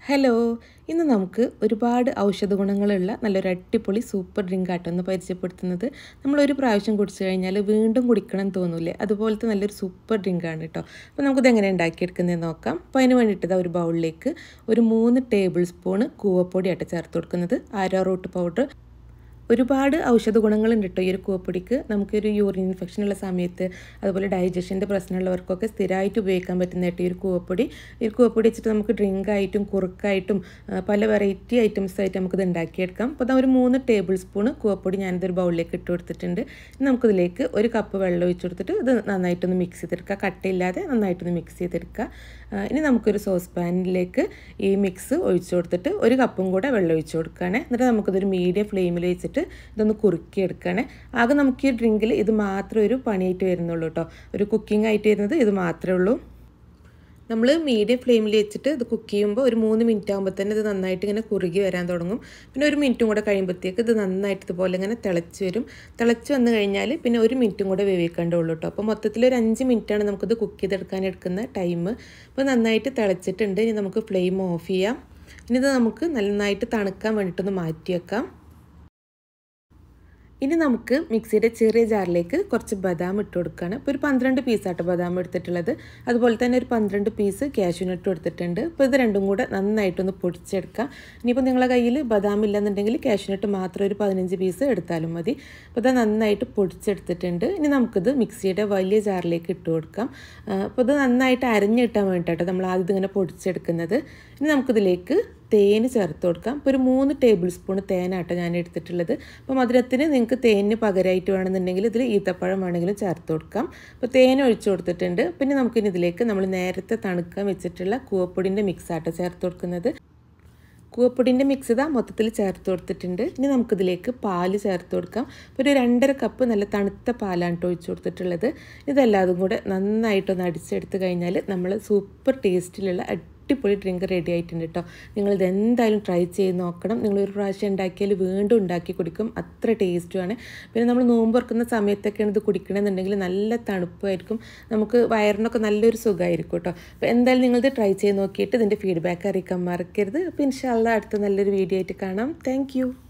hello ഇന്ന് നമുക്ക് ഒരുപാട് ഔഷധ ഗുണങ്ങളുള്ള നല്ലൊരു അടിപൊളി സൂപ്പർ ഡ്രിങ്ക് ആട്ടോ ഒന്ന് പരിചയപ്പെടുത്തുന്നത് നമ്മൾ ഒരു പ്രാവശ്യം കുടിച്ചു കഴിഞ്ഞാൽ വീണ്ടും കുടിക്കണം എന്ന് തോന്നൂലേ അതുപോലത്തെ നല്ലൊരു സൂപ്പർ ഡ്രിങ്കാണ് കേട്ടോ അപ്പോൾ നമുക്കിത് എങ്ങനെ ഉണ്ടാക്കിയെടുക്കുന്നത് നോക്കാം അപ്പോൾ അതിന് വേണ്ടിയിട്ട് ഇതാ ഒരു ബൗളിലേക്ക് ഒരു മൂന്ന് ടേബിൾ സ്പൂണ് കൂവപ്പൊടി ആയിട്ട് ചേർത്ത് കൊടുക്കുന്നത് ആരോ റൂട്ട് പൗഡർ ഒരുപാട് ഔഷധ ഗുണങ്ങളുണ്ട് കേട്ടോ ഈ ഒരു കൂവപ്പൊടിക്ക് നമുക്കൊരു യൂറിൻ ഇൻഫെക്ഷൻ ഉള്ള സമയത്ത് അതുപോലെ ഡൈജഷൻ്റെ പ്രശ്നമുള്ളവർക്കൊക്കെ സ്ഥിരമായിട്ട് ഉപയോഗിക്കാൻ പറ്റുന്ന കേട്ടോ ഈ ഒരു കൂവപ്പൊടി ഈ ഒരു കൂവപ്പൊടി വെച്ചിട്ട് നമുക്ക് ഡ്രിങ്ക് ആയിട്ടും കുറുക്കായിട്ടും ആ, പല വെറൈറ്റി ഐറ്റംസ് ആയിട്ട് നമുക്കിത് ഉണ്ടാക്കിയെടുക്കാം അപ്പോൾ അതാ ഒരു മൂന്ന് ടേബിൾ സ്പൂണ് കൂവപ്പൊടി ഞാനിതൊരു ബൗളിലേക്ക് ഇട്ട് കൊടുത്തിട്ടുണ്ട് ഇനി നമുക്കിതിലേക്ക് ഒരു കപ്പ് വെള്ളം ഒഴിച്ച് കൊടുത്തിട്ട് ഇത് നന്നായിട്ടൊന്ന് മിക്സ് ചെയ്തെടുക്കുക കട്ടയില്ലാതെ നന്നായിട്ടൊന്ന് മിക്സ് ചെയ്തെടുക്കുക ആ, ഇനി നമുക്കൊരു സോസ് പാനിലേക്ക് ഈ മിക്സ് ഒഴിച്ച് കൊടുത്തിട്ട് ഒരു കപ്പും കൂടെ വെള്ളം ഒഴിച്ച് കൊടുക്കുകയാണ് എന്നിട്ട് നമുക്കിതൊരു മീഡിയം ഫ്ലെയിമിൽ വെച്ചിട്ട് ഇതൊന്ന് കുറുക്കിയെടുക്കുകയാണ് ആകെ നമുക്ക് ഈ ഡ്രിങ്കിൽ ഇത് മാത്രമേ ഒരു പണിയായിട്ട് വരുന്നുള്ളൂ കേട്ടോ ഒരു കുക്കിംഗ് ആയിട്ട് വരുന്നത് ഇത് മാത്രമേ ഉള്ളൂ നമ്മൾ മീഡിയം ഫ്ലെയിമിൽ വെച്ചിട്ട് ഇത് കുക്ക് ചെയ്യുമ്പോൾ ഒരു മൂന്ന് മിനിറ്റ് ആകുമ്പോൾ തന്നെ ഇത് നന്നായിട്ട് ഇങ്ങനെ കുറുകി വരാൻ തുടങ്ങും പിന്നെ ഒരു മിനിറ്റും കൂടെ കഴിയുമ്പോഴത്തേക്ക് ഇത് നന്നായിട്ട് ഇതുപോലെ ഇങ്ങനെ തിളച്ച് വരും തിളച്ച് വന്നു കഴിഞ്ഞാൽ പിന്നെ ഒരു മിനിറ്റും കൂടെ വേവിക്കേണ്ടുള്ളൂ കേട്ടോ അപ്പോൾ മൊത്തത്തിൽ ഒരു അഞ്ച് മിനിറ്റാണ് നമുക്കിത് കുക്ക് ചെയ്തെടുക്കാൻ എടുക്കുന്ന ടൈം അപ്പോൾ നന്നായിട്ട് തിളച്ചിട്ടുണ്ട് ഇനി നമുക്ക് ഫ്ലെയിം ഓഫ് ചെയ്യാം ഇനി ഇത് നമുക്ക് നന്നായിട്ട് തണുക്കാൻ വേണ്ടിയിട്ടൊന്ന് മാറ്റി വെക്കാം ഇനി നമുക്ക് മിക്സിയുടെ ചെറിയ ജാറിലേക്ക് കുറച്ച് ബദാം ഇട്ട് കൊടുക്കുകയാണ് ഇപ്പോൾ ഒരു പന്ത്രണ്ട് പീസാട്ടോ ബദാം എടുത്തിട്ടുള്ളത് അതുപോലെ തന്നെ ഒരു പന്ത്രണ്ട് പീസ് കാഷ്യൂനട്ട് എടുത്തിട്ടുണ്ട് അപ്പോൾ ഇത് രണ്ടും കൂടെ നന്നായിട്ടൊന്ന് പൊടിച്ചെടുക്കാം ഇനിയിപ്പോൾ നിങ്ങളുടെ കയ്യിൽ ബദാം ഇല്ലെന്നുണ്ടെങ്കിൽ കാഷ്യൂനട്ട് മാത്രം ഒരു പതിനഞ്ച് പീസ് എടുത്താലും മതി അപ്പോൾ ഇത് നന്നായിട്ട് പൊടിച്ചെടുത്തിട്ടുണ്ട് ഇനി നമുക്കിത് മിക്സിയുടെ വലിയ ജാറിലേക്ക് ഇട്ട് കൊടുക്കാം അപ്പോൾ ഇത് നന്നായിട്ട് അരഞ്ഞ് കിട്ടാൻ വേണ്ടിയിട്ടോ നമ്മൾ ആദ്യം ഇതിങ്ങനെ പൊടിച്ചെടുക്കുന്നത് ഇനി നമുക്കിതിലേക്ക് തേന് ചേർത്ത് കൊടുക്കാം ഇപ്പോൾ ഒരു മൂന്ന് ടേബിൾ സ്പൂൺ തേനാട്ടോ ഞാൻ എടുത്തിട്ടുള്ളത് അപ്പോൾ മധുരത്തിന് നിങ്ങൾക്ക് തേനിന് പകരമായിട്ട് വേണമെന്നുണ്ടെങ്കിൽ ഇതിൽ ഈത്തപ്പഴം വേണമെങ്കിലും ചേർത്ത് കൊടുക്കാം അപ്പോൾ തേൻ ഒഴിച്ചു കൊടുത്തിട്ടുണ്ട് പിന്നെ നമുക്കിനി ഇതിലേക്ക് നമ്മൾ നേരത്തെ തണുക്കാൻ വെച്ചിട്ടുള്ള കൂവപ്പൊടിൻ്റെ മിക്സാട്ടോ ചേർത്ത് കൊടുക്കുന്നത് കൂവപ്പൊടിൻ്റെ മിക്സ് ഇതാ മൊത്തത്തിൽ ചേർത്ത് കൊടുത്തിട്ടുണ്ട് ഇനി നമുക്കിതിലേക്ക് പാല് ചേർത്ത് കൊടുക്കാം അപ്പോൾ ഒരു രണ്ടര കപ്പ് നല്ല തണുത്ത പാലാണ് കേട്ടോ ഒഴിച്ച് കൊടുത്തിട്ടുള്ളത് ഇതെല്ലാതും കൂടെ നന്നായിട്ടൊന്ന് അടിച്ചെടുത്ത് കഴിഞ്ഞാൽ നമ്മൾ സൂപ്പർ ടേസ്റ്റിലുള്ള അടിപൊളി ഡ്രിങ്ക് റെഡി ആയിട്ടുണ്ട് കേട്ടോ നിങ്ങളിത് എന്തായാലും ട്രൈ ചെയ്ത് നോക്കണം നിങ്ങൾ ഒരു പ്രാവശ്യം ഉണ്ടാക്കിയാൽ വീണ്ടും ഉണ്ടാക്കി കുടിക്കും അത്ര ടേസ്റ്റുമാണ് പിന്നെ നമ്മൾ നോമ്പ് തുറക്കുന്ന സമയത്തൊക്കെയാണ് ഇത് കുടിക്കണമെന്നുണ്ടെങ്കിൽ നല്ല തണുപ്പായിരിക്കും നമുക്ക് വയറിനൊക്കെ നല്ലൊരു സുഖമായിരിക്കും കേട്ടോ അപ്പോൾ എന്തായാലും നിങ്ങളിത് ട്രൈ ചെയ്ത് നോക്കിയിട്ട് ഇതിൻ്റെ ഫീഡ്ബാക്ക് അറിയിക്കാൻ മറക്കരുത് അപ്പോൾ ഇൻഷാല്ല അടുത്ത നല്ലൊരു വീഡിയോ ആയിട്ട് കാണാം താങ്ക്